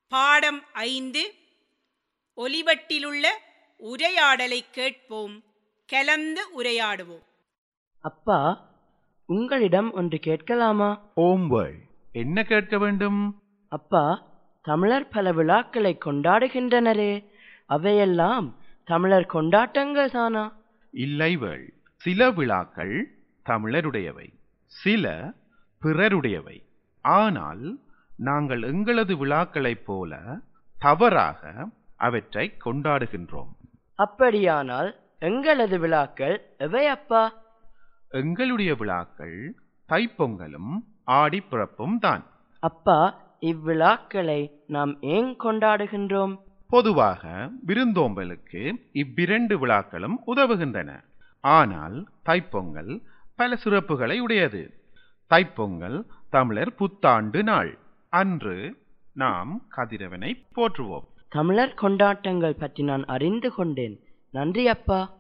பாடம் ஐந்து ஒலிவட்டிலுள்ள உரையாடலை கேட்போம் கலந்து உரையாடுவோம் அப்பா உங்களிடம் ஒன்று கேட்கலாமா ஓம்வள் என்ன கேட்க வேண்டும் அப்பா தமிழர் பல விழாக்களை கொண்டாடுகின்றனரே அவையெல்லாம் தமிழர் கொண்டாட்டங்கள் தானா இல்லைவள் சில விழாக்கள் தமிழருடையவை சில பிறருடையவை ஆனால் நாங்கள் எங்களது விழாக்களைப் போல தவறாக அவற்றை கொண்டாடுகின்றோம் அப்படியானால் எங்களது விழாக்கள் எவை அப்பா எங்களுடைய விழாக்கள் தைப்பொங்கலும் ஆடிப்பிறப்பும் தான் அப்பா இவ்விழாக்களை நாம் ஏன் கொண்டாடுகின்றோம் பொதுவாக விருந்தோம்பலுக்கு இவ்விரண்டு விழாக்களும் உதவுகின்றன ஆனால் தைப்பொங்கல் பல சிறப்புகளை உடையது தைப்பொங்கல் தமிழர் புத்தாண்டு நாள் அன்று நாம் கதிரவனை போற்றுவோம் தமிழர் கொண்டாட்டங்கள் பற்றி நான் அறிந்து கொண்டேன் நன்றி அப்பா